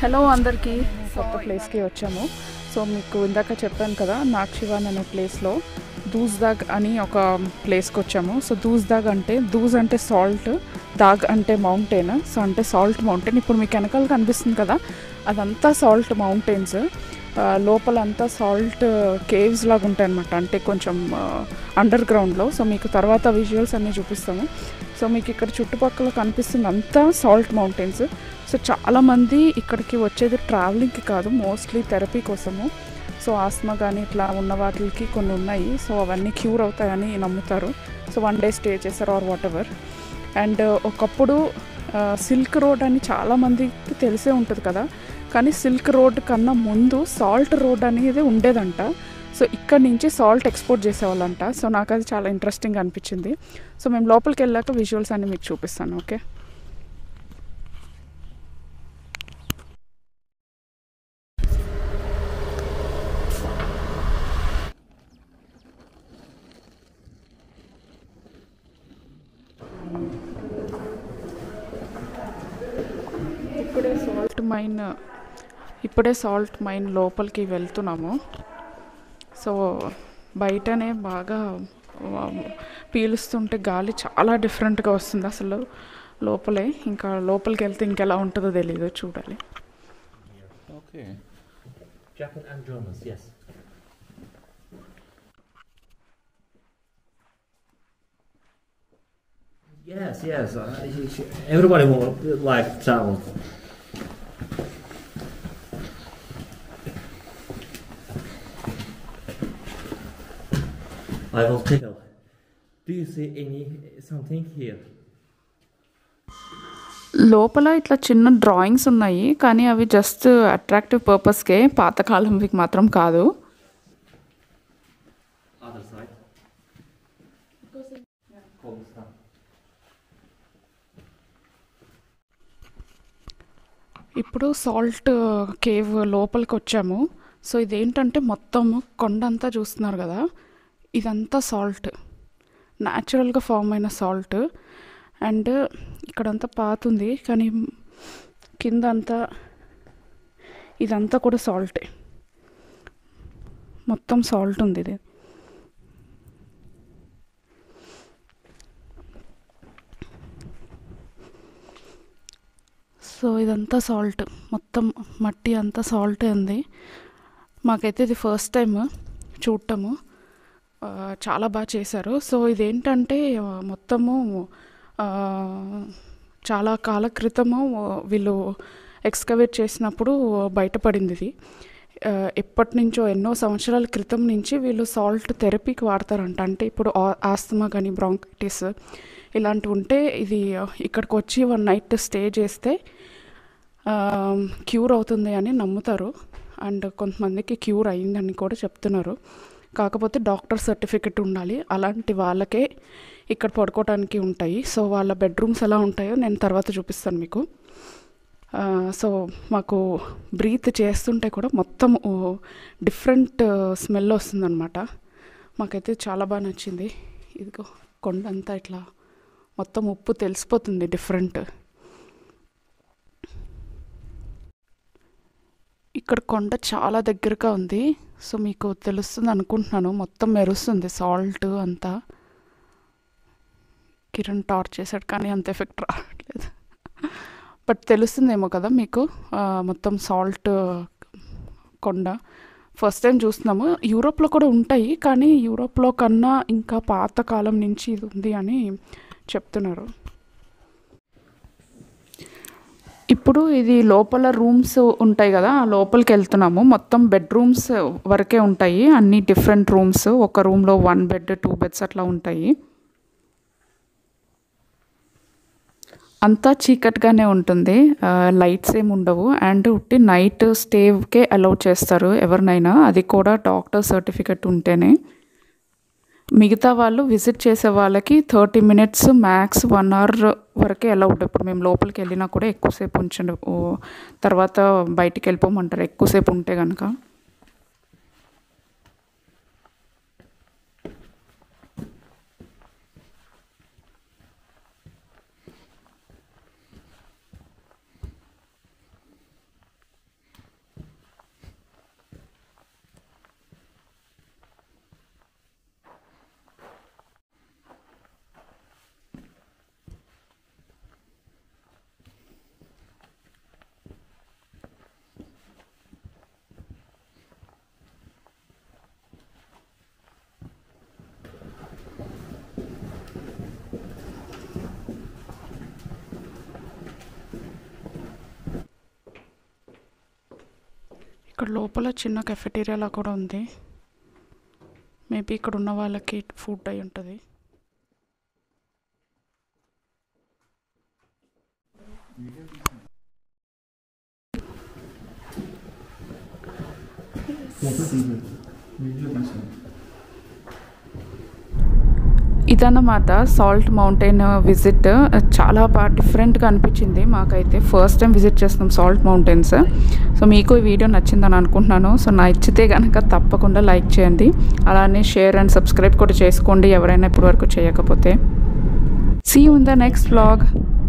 Hello అందరికీ కొత్త ప్లేస్కి వచ్చాము సో మీకు ఇందాక చెప్పాను కదా నాక్షివాన్ అనే ప్లేస్లో దూజ్దాగ్ అని ఒక ప్లేస్కి వచ్చాము సో దూజ్దాగ్ అంటే దూజ్ అంటే సాల్ట్ దాగ్ అంటే మౌంటైన్ సో అంటే సాల్ట్ మౌంటైన్ ఇప్పుడు మీకు వెనకాల కనిపిస్తుంది కదా అదంతా సాల్ట్ మౌంటైన్స్ లోపల అంతా సాల్ట్ కేవ్స్ లాగా ఉంటాయి అనమాట అంటే కొంచెం అండర్ గ్రౌండ్లో సో మీకు తర్వాత విజువల్స్ అన్నీ చూపిస్తాము సో మీకు ఇక్కడ చుట్టుపక్కల కనిపిస్తుంది అంతా సాల్ట్ మౌంటైన్స్ సో చాలామంది ఇక్కడికి వచ్చేది ట్రావెలింగ్కి కాదు మోస్ట్లీ థెరపీ కోసము సో ఆస్మా కానీ ఇట్లా ఉన్న వాటికి కొన్ని ఉన్నాయి సో అవన్నీ క్యూర్ అవుతాయని నమ్ముతారు సో వన్ డే స్టే చేస్తారు ఆర్ వాట్ ఎవర్ అండ్ ఒకప్పుడు సిల్క్ రోడ్ అని చాలామందికి తెలిసే ఉంటుంది కదా కానీ సిల్క్ రోడ్ కన్నా ముందు సాల్ట్ రోడ్ అనేది ఉండేదంట సో ఇక్కడ నుంచి సాల్ట్ ఎక్స్పోర్ట్ చేసేవాళ్ళంట సో నాకు అది చాలా ఇంట్రెస్టింగ్ అనిపించింది సో మేము లోపలికి వెళ్ళాక విజువల్స్ అన్ని మీకు చూపిస్తాను ఓకే ఇప్పుడే సాల్ట్ మైన్ ఇప్పుడే సాల్ట్ మైన్ లోపలికి వెళ్తున్నాము సో బయటనే బాగా ఆ, పీలుస్తుంటే గాలి చాలా డిఫరెంట్గా వస్తుంది అసలు లోపలే ఇంకా లోపలికి వెళ్తే ఇంకెలా ఉంటుందో తెలియదు చూడాలి Okay. Japan and Germans, yes. Yes, yes. Uh, everybody will like travel. I will tell. Do you see any something here? లోపల ఇట్లా చిన్న డ్రాయింగ్స్ ఉన్నాయి కానీ అవి జస్ట్ అట్రాక్టివ్ పర్పస్కే పాతకాలంవి మాత్రం కాదు Other side. Cobblestone. ఇప్పుడు సాల్ట్ కేవ్ లోపలికి వచ్చాము సో ఇదేంటంటే మొత్తం కొండంతా చూస్తున్నారు కదా ఇదంతా సాల్ట్ న్యాచురల్గా ఫామ్ అయిన సాల్ట్ అండ్ ఇక్కడంతా పాతుంది కానీ కింద అంతా ఇదంతా కూడా సాల్టే మొత్తం సాల్ట్ ఉంది ఇది సో ఇదంతా సాల్ట్ మొత్తం మట్టి అంతా సాల్ట్ ఉంది మాకైతే ఇది ఫస్ట్ టైం చూడటము ఆ, చాలా బాగా చేశారు సో ఇదేంటంటే ఆ, మొత్తము ఆ, చాలా కాల క్రితము వీళ్ళు ఎక్స్కవేట్ చేసినప్పుడు బయటపడింది ఇది ఆ, ఎప్పటి నుంచో ఎన్నో సంవత్సరాల క్రితం నుంచి వీళ్ళు సాల్ట్ థెరపీకి వాడతారంట అంటే ఇప్పుడు ఆ- ఆస్తమా కానీ బ్రాంకైటిస్ ఇలాంటివి ఉంటే ఇది ఇక్కడికి వచ్చి వన్ నైట్ స్టే చేస్తే క్యూర్ అవుతుంది అని నమ్ముతారు అండ్ కొంతమందికి క్యూర్ అయిందని కూడా చెప్తున్నారు కాకపోతే డాక్టర్ సర్టిఫికెట్ ఉండాలి అలాంటి వాళ్ళకే ఇక్కడ పడుకోవడానికి ఉంటాయి సో వాళ్ళ బెడ్రూమ్స్ ఎలా ఉంటాయో నేను తర్వాత చూపిస్తాను మీకు ఆ, సో మాకు బ్రీత్ చేస్తుంటే కూడా మొత్తం డిఫరెంట్ స్మెల్ వస్తుందన్నమాట మాకైతే చాలా బాగా నచ్చింది ఇదిగో కొండంతా ఇట్లా మొత్తం ఉప్పు తెలిసిపోతుంది డిఫరెంట్ ఇక్కడ కొండ చాలా దగ్గరగా ఉంది సో మీకు తెలుస్తుంది అనుకుంటున్నాను మొత్తం మెరుస్తుంది సాల్ట్ అంతా కిరణ్ టార్చ్ చేశాడు కానీ అంత ఎఫెక్ట్ రావట్లేదు బట్ తెలుస్తుందేమో కదా మీకు ఆ, మొత్తం సాల్ట్ కొండ ఫస్ట్ టైం చూస్తున్నాము యూరోప్లో కూడా ఉంటాయి కానీ యూరోప్లో కన్నా ఇంకా పాతకాలం నుంచి ఇది ఉంది అని చెప్తున్నారు ఇప్పుడు ఇది లోపల రూమ్స్ ఉంటాయి కదా ఆ లోపలికి వెళ్తున్నాము మొత్తం బెడ్రూమ్స్ వరకే ఉంటాయి అన్ని డిఫరెంట్ రూమ్స్ ఒక రూమ్లో వన్ బెడ్ టూ బెడ్స్ అట్లా ఉంటాయి అంతా చీకటిగానే ఉంటుంది లైట్స్ ఏమి ఉండవు అండ్ ఉట్టి నైట్ స్టేకే అలౌ చేస్తారు ఎవరినైనా అది కూడా డాక్టర్ సర్టిఫికెట్ ఉంటేనే మిగతా వాళ్ళు విజిట్ చేసే వాళ్ళకి thirty minutes max one hour వరకే అలౌడ్ ఇప్పుడు మేము లోపలికి వెళ్ళినా కూడా ఎక్కువసేపు ఉంచండి ఓ, తర్వాత బయటికి వెళ్ళిపోమంటారు ఎక్కువసేపు ఉంటే కనుక ఇక్కడ లోపల చిన్న కెఫెటీరియాలా కూడా ఉంది మేబీ ఇక్కడ ఉన్న వాళ్ళకి ఫుడ్ అయి ఉంటుంది ఇదన్నమాట సాల్ట్ మౌంటైన్ విజిట్ చాలా బాగా డిఫరెంట్గా అనిపించింది మాకైతే ఫస్ట్ టైం విజిట్ చేస్తున్నాం సాల్ట్ మౌంటైన్స్ సో మీకు ఈ వీడియో నచ్చిందని అనుకుంటున్నాను సో నచ్చితే కనుక తప్పకుండా లైక్ చేయండి అలానే షేర్ అండ్ సబ్స్క్రైబ్ కూడా చేసుకోండి ఎవరైనా ఇప్పటివరకు చేయకపోతే see in the next blog